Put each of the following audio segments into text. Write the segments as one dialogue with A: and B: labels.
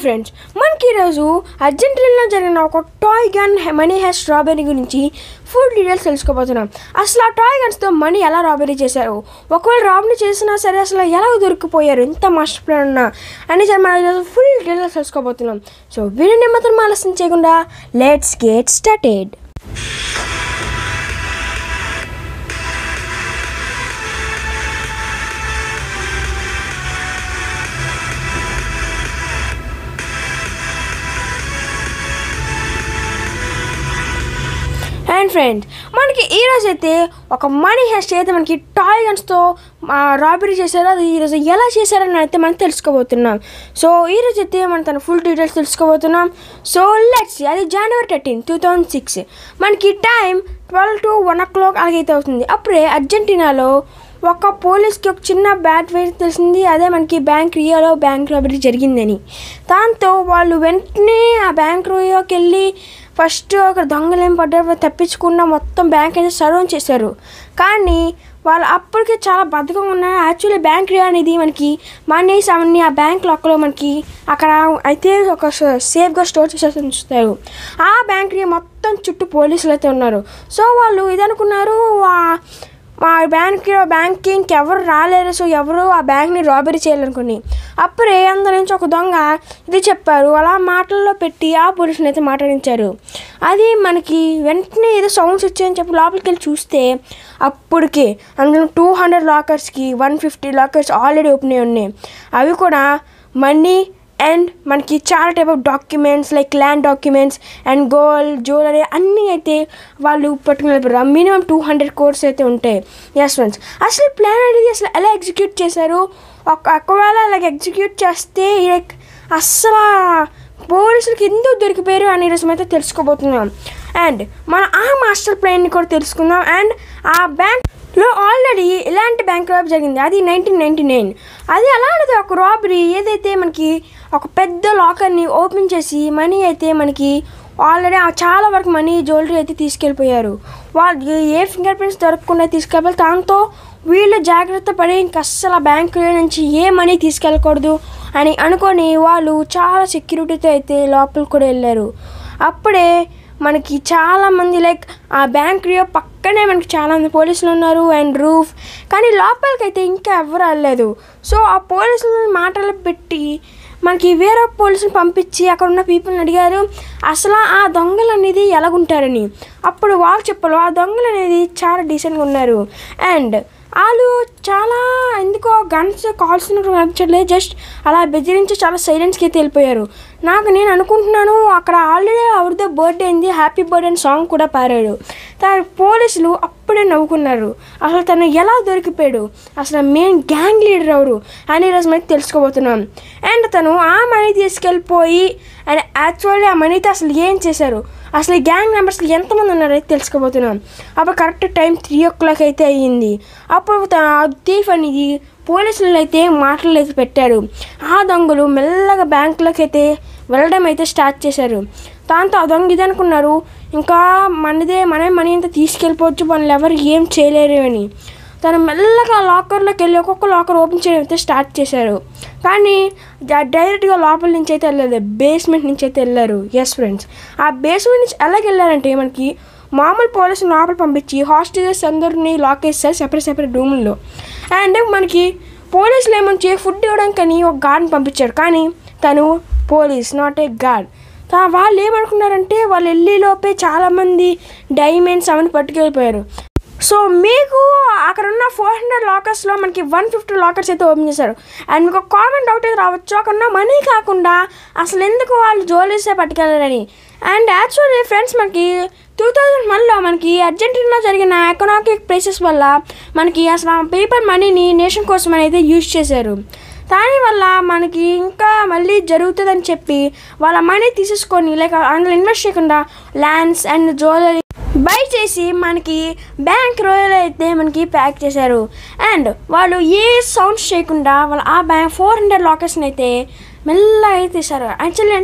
A: friends మనకి ఈరోజు అర్జెంటీనాలో జరిగిన ఒక టాయ్ గన్ మనీ హ్యాస్ స్ట్రాబెరీ గురించి ఫుల్ డీటెయిల్స్ తెలుసుకోబోతున్నాం అసలు ఆ టాయ్ గన్స్తో మనీ ఎలా రాబరీ చేశారు ఒకవేళ రాబరీ చేసినా సరే అసలు ఎలా దొరికిపోయారు ఎంత మాస్టర్ ప్లాన్ ఉన్నా అని చెప్పి మనం ఈరోజు ఫుల్ డీటెయిల్స్ తెలుసుకోబోతున్నాం సో వీడిని మాత్రం ఆలస్యం చేయకుండా let's get started and friends మనకి ఈరోజు అయితే ఒక మనీ హెస్ట్ అయితే మనకి టాయ్ గన్స్తో రాబరీ చేశారో అది ఈరోజు ఎలా చేశారని అయితే మనం తెలుసుకోబోతున్నాం సో ఈరోజు అయితే మనం తన ఫుల్ డీటెయిల్స్ తెలుసుకోబోతున్నాం సో లెట్స్ అది January thirteen two thousand six మనకి time twelve to one o'clock అలాగైతే అవుతుంది అప్పుడే అర్జెంటీనాలో ఒక పోలీస్కి ఒక చిన్న బ్యాడ్ వేర్ తెలిసింది అదే మనకి బ్యాంక్ రియోలో బ్యాంక్ రాబరీ జరిగిందని దాంతో వాళ్ళు వెంటనే ఆ బ్యాంక్ రియోకి వెళ్ళి ఫస్ట్ ఒక దొంగలు ఏం పడ్డారు తప్పించకుండా మొత్తం బ్యాంక్ అయితే సర్వ్ చేశారు కానీ వాళ్ళు అప్పటికే చాలా బద్ధకంగా ఉన్నారు యాక్చువల్లీ బ్యాంక్ రియా అనేది మనకి మనీస్ అవన్నీ ఆ బ్యాంక్ లాక్లో మనకి అక్కడ అయితే ఒక సేఫ్గా స్టోర్ చేసేసి ఉంచుతారు ఆ బ్యాంక్ రియా మొత్తం చుట్టూ పోలీసులు అయితే ఉన్నారు సో వాళ్ళు ఇదనుకున్నారు ఆ- మా బ్యాంక్ బ్యాంక్కి ఇంకెవరు రాలేరు సో ఎవరు ఆ బ్యాంక్ని రాబరీ చేయాలనుకుని అప్పుడే అందరి నుంచి ఒక దొంగ ఇది చెప్పారు అలా మాటల్లో పెట్టి ఆ పోలీసుని అయితే మాట్లాడించారు అది మనకి వెంటనే ఏదో సౌండ్స్ వచ్చాయని చెప్పి లోపలికి వెళ్ళి చూస్తే అప్పటికి అందులో టూ హండ్రెడ్ లాకర్స్కి one fifty lockers already open అయి ఉన్నాయి అవి కూడా మనీ అండ్ మనకి చాలా type of documents like land documents and gold jewellery అన్నీ అయితే వాళ్ళు పట్టుకుని మినిమం టూ హండ్రెడ్ కోర్స్ అయితే ఉంటాయి ఎస్ ఫ్రెండ్స్ అసలు ప్లాన్ అనేది అసలు ఎలా ఎగ్జిక్యూట్ చేశారు ఒక ఒకవేళ అలాగ ఎగ్జిక్యూట్ చేస్తే లైక్ అస్సలు పోలీసులకి ఎందుకు దొరికిపోయారు అనే రోజు అయితే తెలుసుకోబోతున్నాం అండ్ మన ఆ మాస్టర్ ప్లాన్ని కూడా తెలుసుకుందాం అండ్ ఆ బ్యాంక్ లో ఆల్రెడీ ఇలాంటి బ్యాంక్ రాబరీ జరిగింది అది నైన్టీన్ నైన్టీ నైన్ అది అలాంటిది ఒక రాబరీ ఏదైతే మనకి ఒక పెద్ద లాకర్ని ఓపెన్ చేసి మనీ అయితే మనకి ఆల్రెడీ చాలా వరకు మనీ జ్యువెలరీ అయితే తీసుకెళ్ళిపోయారు వాళ్ళు ఏ ఫింగర్ ప్రింట్స్ దొరకకుండా తీసుకెళ్ళి దాంతో వీళ్ళు జాగ్రత్త పడి ఇంక అస్సలు బ్యాంకు నుంచి ఏ మనీ తీసుకెళ్ళకూడదు అని అనుకొని వాళ్ళు చాలా సెక్యూరిటీతో అయితే లోపలికి కూడా వెళ్ళారు అప్పుడే మనకి చాలా మంది లైక్ ఆ బ్యాంక్ రియో పక్కనే మనకి చాలా మంది పోలీసులు ఉన్నారు అండ్ రూఫ్ కానీ లోపలికి అయితే ఇంకా ఎవరు వెళ్ళలేదు సో ఆ పోలీసులను మాటలు పెట్టి మనకి వేరే పోలీసులు పంపించి అక్కడ ఉన్న పీపుల్ని అడిగారు అసలు ఆ దొంగలు అనేది ఎలాగుంటారని అప్పుడు వాళ్ళు చెప్పారు ఆ దొంగలు అనేది చాలా డీసెంట్గా ఉన్నారు అండ్ వాళ్ళు చాలా ఎందుకో గన్స్ కాల్స్ కనిపించట్లేదు జస్ట్ అలా బెదిరించి చాలా సైలెన్స్కి అయితే వెళ్ళిపోయారు నాకు నేను అనుకుంటున్నాను అక్కడ ఆల్రెడీ ఎవరిదో బర్త్డే అయింది హ్యాపీ బర్త్డే అని సాంగ్ కూడా పాడాడు తన పోలీసులు అప్పుడే నవ్వుకున్నారు అసలు తను ఎలా దొరికిపోయాడు అసలు మెయిన్ గ్యాంగ్ లీడర్ ఎవరు అని ఈరోజు మనకి తెలుసుకోబోతున్నాం అండ్ తను ఆ మనీ తీసుకెళ్ళిపోయి అండ్ యాక్చువల్లీ ఆ మనీతో అసలు ఏం చేశారు అసలు ఈ గ్యాంగ్ మెంబర్స్ ఎంతమంది ఉన్నారో అయితే తెలుసుకోబోతున్నాం అప్పుడు correct time three o'clock అయితే అయ్యింది అప్పుడు థీఫ్ అనేది పోలీసులు అయితే మాటలు అయితే పెట్టారు ఆ దొంగలు మెల్లగా బ్యాంకులోకి అయితే వెళ్ళడం అయితే స్టార్ట్ చేశారు దాంతో ఆ దొంగ ఇది అనుకున్నారు ఇంకా మనదే మనమే మనీ అంతా తీసుకెళ్ళిపోవచ్చు మనల్ని ఎవరు ఏం చేయలేరు అని తను మెల్లగా లాకర్లోకి వెళ్ళి ఒక్కొక్క లాకర్ ఓపెన్ చేయడం అయితే స్టార్ట్ చేశారు కానీ డ- డైరెక్ట్గా లోపల నుంచి అయితే వెళ్ళలేదు బేస్మెంట్ నుంచి అయితే వెళ్ళారు ఎస్ ఫ్రెండ్స్ ఆ బేస్మెంట్ నుంచి ఎలాగ వెళ్ళారంటే మనకి మామూలు పోలీసులు లోపల పంపించి హాస్టల్స్ అందరినీ లాక్ చేస్తారు సెపరేట్ సెపరేట్ రూముల్లో అండ్ మనకి పోలీసులు ఏమంచి ఫుడ్ ఇవ్వడానికని ఒక గార్డ్ని పంపించారు కానీ తను పోలీస్ నాట్ ఏ గార్డ్ తా- వాళ్ళు ఏమనుకున్నారంటే వాళ్ళు వెళ్ళి లోపే చాలామంది డైమండ్స్ అవన్నీ పట్టుకెళ్ళిపోయారు సో మీకు అక్కడ ఉన్న ఫోర్ హండ్రెడ్ లాకర్స్లో మనకి వన్ ఫిఫ్టీ లాకర్స్ అయితే ఓపెన్ చేశారు అండ్ మీకు ఒక కామన్ డౌట్ అయితే రావచ్చు అక్కడ ఉన్న మనీ కాకుండా అసలు ఎందుకు వాళ్ళు జ్యువెలరీసే పట్టుకెళ్ళారని అండ్ యాక్చువల్లీ ఫ్రెండ్స్ మనకి టూ థౌజండ్ వన్లో మనకి అర్జెంటీనాలో జరిగిన ఎకనామిక్ ప్రైసెస్ వల్ల మనకి అసలు పేపర్ మనీని నేషన్ కోసం అనేది యూజ్ చేశారు దానివల్ల మనకి ఇంకా మళ్ళీ జరుగుతుందని చెప్పి వాళ్ళ మనీ తీసేసుకొని లైక్ అందులో ఇన్వెస్ట్ చేయకుండా ల్యాండ్స్ అండ్ జ్యువెలరీ బై చేసి మనకి బ్యాంక్ రోయల్ అయితే మనకి ప్యాక్ చేశారు అండ్ వాళ్ళు ఏ సౌండ్స్ చేయకుండా వాళ్ళు ఆ బ్యాంక్ ఫోర్ హండ్రెడ్ లాకర్స్ని అయితే మెల్లగా అయితే తీశారు యాక్చువల్లీ అంటే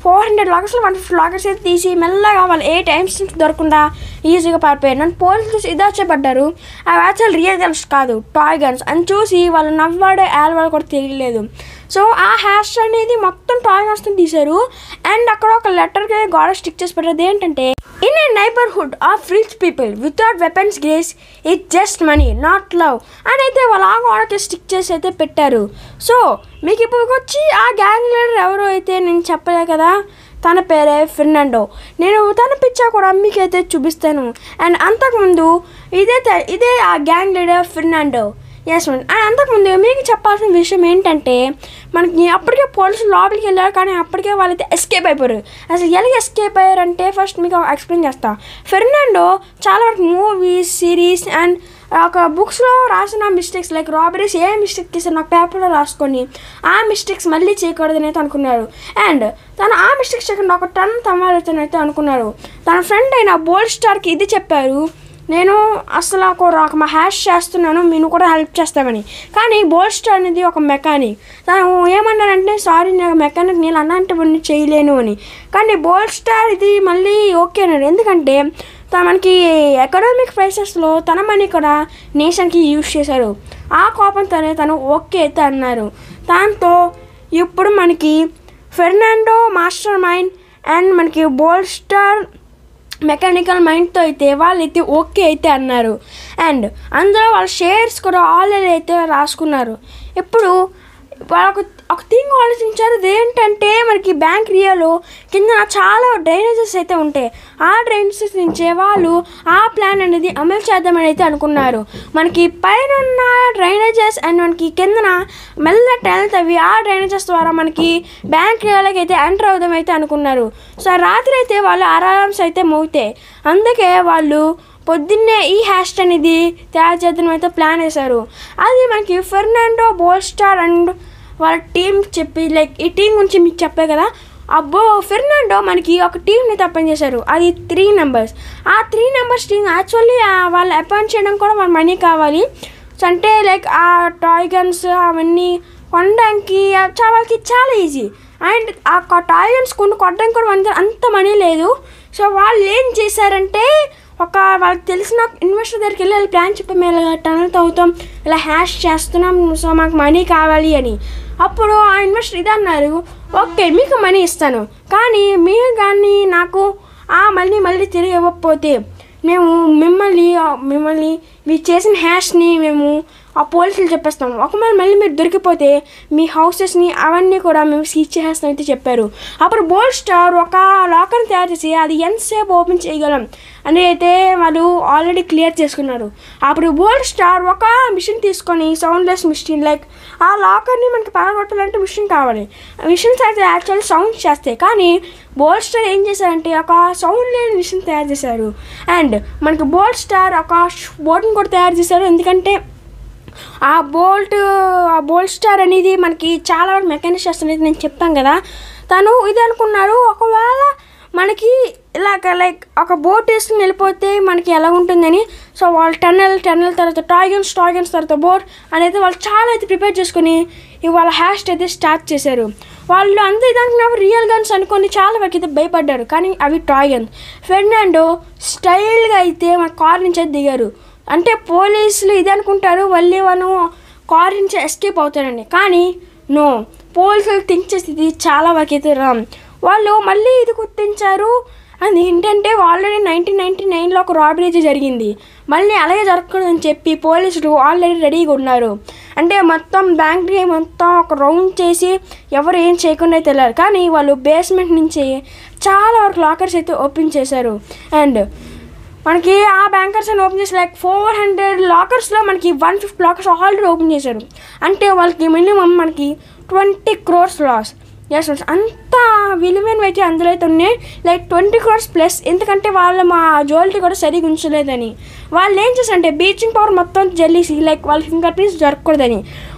A: ఫోర్ హండ్రెడ్ లాకర్స్లో వన్ ఫిఫ్టీ లాకర్స్ అయితే తీసి మెల్లగా వాళ్ళు ఏ టైమ్స్ దొరకకుండా ఈజీగా పారిపోయారు నన్ను పోలీసులు చూసి ఇదాచపడ్డారు అవి యాక్చువల్ రియల్ గన్స్ కాదు టాయ్ గన్స్ అని చూసి వాళ్ళు నవ్వాడే ఏలవాడు కూడా తెలియలేదు సో ఆ హ్యాష్ అనేది మొత్తం టాయ్ గన్స్ తీశారు అండ్ అక్కడ ఒక లెటర్కి గోడ స్టిక్ చేసి పెట్టారు ఏంటంటే in a neighbourhood of rich people without weapons grace it just money not love అని అయితే వాళ్ళు ఆ గోడకి స్టిక్ చేసి అయితే పెట్టారు సో మీకు ఇప్పుడు వచ్చి ఆ గ్యాంగ్ లీడర్ ఎవరో అయితే నేను చెప్పలే కదా తన పేరే ఫెర్నాండో నేను తన పిచ్చా కూడా మీకైతే చూపిస్తాను అండ్ అంతకుముందు ఇదే త- ఇదే ఆ గ్యాంగ్ లీడర్ ఫెర్నాండో ఎస్ అండ్ అంతకుముందు మీకు చెప్పాల్సిన విషయం ఏంటంటే మనకి అప్పటికే పోలీసులు లోపలికి వెళ్ళారు కానీ అప్పటికే వాళ్ళైతే ఎస్కేప్ అయిపోయారు అసలు ఎలా ఎస్కేప్ అయ్యారంటే ఫస్ట్ మీకు ఎక్స్ప్లెయిన్ చేస్తా ఫెర్నాండో చాలా వరకు మూవీస్ సిరీస్ అండ్ ఒక బుక్స్లో రాసిన mistakes like robberies a mistake చేశారు నాకు పేపర్లో రాసుకొని ఆ మిస్టేక్స్ మళ్ళీ చేయకూడదని అయితే అనుకున్నారు అండ్ తను ఆ మిస్టేక్స్ చేయకుండా ఒక టన్ తమాలైతే అనుకున్నారు తన ఫ్రెండ్ అయిన బోల్డ్ స్టార్కి ఇది చెప్పారు నేను అసలు ఒక ఒక మా హ్యాష్ చేస్తున్నాను మీరు కూడా హెల్ప్ చేస్తామని కానీ బోల్డ్ స్టార్ అనేది ఒక మెకానిక్ తను ఏమన్నాడంటే సారీ నేను మెకానిక్ నేను అలాంటివన్నీ చేయలేను అని కానీ బోల్డ్ స్టార్ ఇది మళ్ళీ ఓకే అన్నాడు ఎందుకంటే తన మనకి ఎకనామిక్ ప్రైసెస్లో తన మనీ కూడా నేషన్కి యూజ్ చేశారు ఆ కోపంతోనే తను ఓకే అయితే అన్నారు దాంతో ఇప్పుడు మనకి ఫెర్నాండో మాస్టర్ మైండ్ అండ్ మనకి బోల్డ్ స్టార్ మెకానికల్ మైండ్తో అయితే వాళ్ళైతే ఓకే అయితే అన్నారు అండ్ అందులో వాళ్ళ షేర్స్ కూడా ఆల్రెడీ అయితే రాసుకున్నారు ఇప్పుడు వాళ్ళకు ఒక థింగ్ ఆలోచించారు అదేంటంటే మనకి బ్యాంక్ రియాలో కింద చాలా డ్రైనేజెస్ అయితే ఉంటాయి ఆ డ్రైనేజెస్ నుంచే వాళ్ళు ఆ ప్లాన్ అనేది అమలు చేద్దామని అయితే అనుకున్నారు మనకి పైన ఉన్న డ్రైనేజెస్ అండ్ మనకి కిందన మెల్ల టెల్ తవ్వి ఆ డ్రైనేజెస్ ద్వారా మనకి బ్యాంక్ రియాలకి అయితే ఎంటర్ అవుదాం అయితే అనుకున్నారు సో రాత్రి అయితే వాళ్ళు అలారమ్స్ అయితే మోగుతాయి అందుకే వాళ్ళు పొద్దున్నే ఈ హ్యాష్ అనేది తయారు చేద్దాం అయితే ప్లాన్ వేశారు అది మనకి ఫెర్నాండో బోల్స్టార్ అండ్ వాళ్ళ టీం చెప్పి లైక్ ఈ టీం గురించి మీకు చెప్పే కదా అబ్బో ఫెర్నాండో మనకి ఒక టీంని తప్పని చేశారు అది త్రీ నెంబర్స్ ఆ త్రీ నెంబర్స్ టీం యాక్చువల్లీ వాళ్ళు అపాయింట్ చేయడం కూడా వాళ్ళ మనీ కావాలి సో అంటే లైక్ ఆ టాయ్ గన్స్ అవన్నీ కొనడానికి చాలా వాళ్ళకి చాలా ఈజీ అండ్ ఆ టాయ్ గన్స్ కొన్ని కొనడానికి కూడా వాళ్ళ దగ్గర అంత మనీ లేదు సో వాళ్ళు ఏం చేశారంటే ఒక వాళ్ళకి తెలిసిన ఇన్వెస్టర్ దగ్గరికి వెళ్ళి వాళ్ళ ప్లాన్ చెప్పి మేము ఇలా టనల్ తవ్వుతాం ఇలా హ్యాష్ చేస్తున్నాం సో మాకు మనీ కావాలి అని అప్పుడు ఆ ఇన్వెస్టర్ ఇది అన్నారు ఓకే మీకు మనీ ఇస్తాను కానీ మీరు కానీ నాకు ఆ మళ్ళీ మళ్ళీ తిరిగి ఇవ్వకపోతే మేము మిమ్మల్ని మిమ్మల్ని మీరు చేసిన హ్యాష్ని మేము ఆ పోలీసులు చెప్పేస్తాం ఒకవేళ మళ్ళీ మీరు దొరికిపోతే మీ హౌసెస్ని అవన్నీ కూడా మేము సీజ్ చేసేస్తాం అయితే చెప్పారు అప్పుడు బోల్డ్ స్టార్ ఒక లాకర్ని తయారు చేసి అది ఎంతసేపు ఓపెన్ చేయగలం అని అయితే వాళ్ళు ఆల్రెడీ క్లియర్ చేసుకున్నారు అప్పుడు బోల్డ్ స్టార్ ఒక మిషన్ తీసుకొని సౌండ్లెస్ మిషన్ లైక్ ఆ లాకర్ని మనకి పగలగొట్టాలంటే మిషన్ కావాలి మిషన్స్ అయితే యాక్చువల్ సౌండ్ చేస్తాయి కానీ బోల్డ్ స్టార్ ఏం చేశారంటే ఒక సౌండ్ లేని మిషన్ తయారు చేశారు అండ్ మనకి బోల్డ్ స్టార్ ఒక బోట్ని కూడా తయారు చేశారు ఎందుకంటే ఆ బోల్ట్ ఆ బోల్ట్ స్టార్ అనేది మనకి చాలా వరకు మెకానిక్ చేస్తున్నది నేను చెప్పాను కదా తను ఇది అనుకున్నారు ఒకవేళ మనకి ఇలాగ లైక్ ఒక బోట్ వేసుకుని వెళ్ళిపోతే మనకి ఎలా ఉంటుందని సో వాళ్ళు టన్నెల్ టన్నెల్ తర్వాత టాయ్గన్స్ టాయ్గన్స్ తర్వాత బోట్ అనేది వాళ్ళు చాలా అయితే ప్రిపేర్ చేసుకుని ఇవాళ హ్యాష్ అయితే స్టార్ట్ చేశారు వాళ్ళు అంత ఇది అనుకున్నప్పుడు రియల్ గన్స్ అనుకొని చాలా వరకు అయితే భయపడ్డారు కానీ అవి టాయ్ గన్స్ ఫెర్నాండో స్టైల్గా అయితే మన కార్ నుంచి అయితే దిగారు అంటే పోలీసులు ఇది అనుకుంటారు మళ్ళీ వాళ్ళు కార్ నుంచి ఎస్కేప్ అవుతారండి కానీ నో పోలీసులు థింక్ చేసేది చాలా వరకు అయితే రామ్ వాళ్ళు మళ్ళీ ఇది గుర్తించారు అది ఏంటంటే ఆల్రెడీ నైన్టీన్ నైన్టీ నైన్లో ఒక రాబరీ అయితే జరిగింది మళ్ళీ అలాగే జరగకూడదని చెప్పి పోలీసులు ఆల్రెడీ రెడీగా ఉన్నారు అంటే మొత్తం బ్యాంక్ మొత్తం ఒక రౌండ్ చేసి ఎవరు ఏం చేయకుండా అయితే వెళ్ళారు కానీ వాళ్ళు బేస్మెంట్ నుంచి చాలా వరకు లాకర్స్ అయితే ఓపెన్ చేశారు అండ్ మనకి ఆ బ్యాంకర్స్ అని ఓపెన్ చేసి లైక్ ఫోర్ హండ్రెడ్ లాకర్స్లో మనకి one fifty lockers already open చేశారు అంటే వాళ్ళకి మినిమం మనకి ట్వంటీ క్రోర్స్ లాస్ ఎస్ అంత విలువైనవి అయితే అందులో అయితే ఉన్నాయి లైక్ ట్వంటీ క్రోర్స్ ప్లస్ ఎందుకంటే వాళ్ళు మా జ్యువెలరీ కూడా సరిగా ఉంచలేదని వాళ్ళు ఏం చేశారంటే బీచింగ్ పవర్ మొత్తం జల్లీసి లైక్ వాళ్ళ ఫింగర్ ప్రింట్స్ జరగకూడదని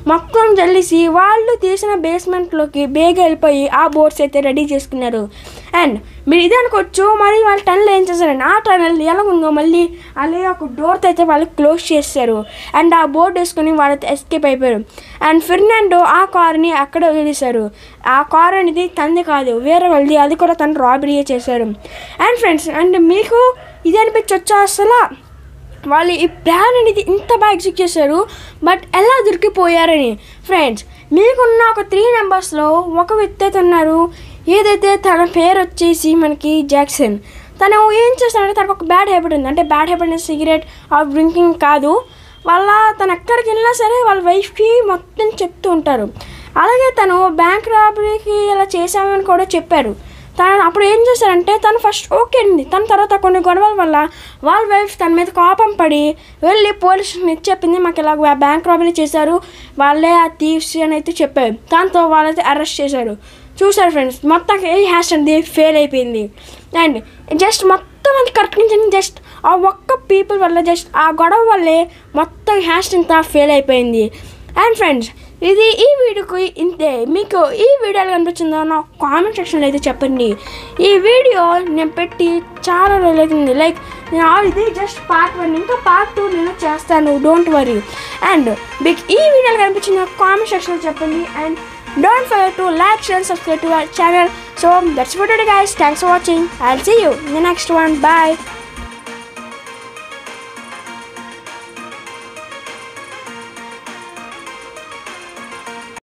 A: మొత్తం జల్లేసి వాళ్ళు తీసిన బేస్మెంట్లోకి బేగా వెళ్ళిపోయి ఆ బోర్డ్స్ అయితే రెడీ చేసుకున్నారు అండ్ మీరు ఇది అనుకోవచ్చు మరి వాళ్ళ టనల్ ఏం చేశారండి ఆ టనల్ ఎలా ఉందో మళ్ళీ అలాగే ఒక డోర్తో అయితే వాళ్ళు క్లోజ్ చేశారు అండ్ ఆ బోర్డు వేసుకుని వాళ్ళైతే ఎస్కేప్ అయిపోయారు అండ్ ఫెర్నాండో ఆ కార్ని అక్కడ వదిలేశారు ఆ కార్ అనేది తంది కాదు వేరే వాళ్ళది అది కూడా తను రాబరీ చేశారు అండ్ ఫ్రెండ్స్ అండ్ మీకు ఇది అనిపించొచ్చా అసలు వాళ్ళు ఈ ప్లాన్ అనేది ఇంత బాగా ఎగ్జిక్యూట్ చేశారు బట్ ఎలా దొరికిపోయారని ఫ్రెండ్స్ మీకున్న ఒక త్రీ నెంబర్స్లో ఒక వ్యక్తి అయితే ఉన్నారు ఏదైతే తన పేరు వచ్చేసి మనకి జాక్సన్ తను ఏం చేస్తాడంటే తనకు ఒక బ్యాడ్ హ్యాబిట్ ఉంది అంటే బ్యాడ్ హ్యాబిట్ అనేది సిగరెట్ ఆర్ డ్రింకింగ్ కాదు వాళ్ళ తను ఎక్కడికి వెళ్ళినా సరే వాళ్ళ వైఫ్కి మొత్తం చెప్తూ ఉంటారు అలాగే తను బ్యాంక్ రాబరీకి ఇలా చేశామని కూడా చెప్పారు తను అప్పుడు ఏం చేశారంటే తను ఫస్ట్ ఓకే అండి తన తర్వాత కొన్ని గొడవల వల్ల వాళ్ళ వైఫ్ తన మీద కోపం పడి వెళ్ళి పోలీస్ స్టేషన్ చెప్పింది మాకు ఇలా బ్యాంక్ రాబరీ చేశారు వాళ్ళే ఆ థీవ్స్ అని అయితే చెప్పారు దాంతో వాళ్ళైతే అరెస్ట్ చేశారు చూసారు ఫ్రెండ్స్ మొత్తం ఏ హ్యాష్ అనేది ఫెయిల్ అయిపోయింది అండ్ జస్ట్ మొత్తం అది కరెక్ట్ నుంచి జస్ట్ ఆ ఒక్క పీపుల్ వల్ల జస్ట్ ఆ గొడవ వల్లే మొత్తం హ్యాష్ అంతా ఫెయిల్ అయిపోయింది అండ్ ఫ్రెండ్స్ ఇది ఈ వీడియోకి ఇంతే మీకు ఈ వీడియో ఎలా అనిపించిందో నా కామెంట్ సెక్షన్లో అయితే చెప్పండి ఈ వీడియో నేను పెట్టి చాలా రోజులైంది లైక్ నేను ఆ- ఇది జస్ట్ పార్ట్ వన్ ఇంకా పార్ట్ టూ నేను చేస్తాను డోంట్ వరీ అండ్ మీకు ఈ వీడియో ఎలా అనిపించిందో కామెంట్ సెక్షన్లో చెప్పండి and don't forget to like share subscribe to our channel so that's for today guys thanks for watching I see you in the next one bye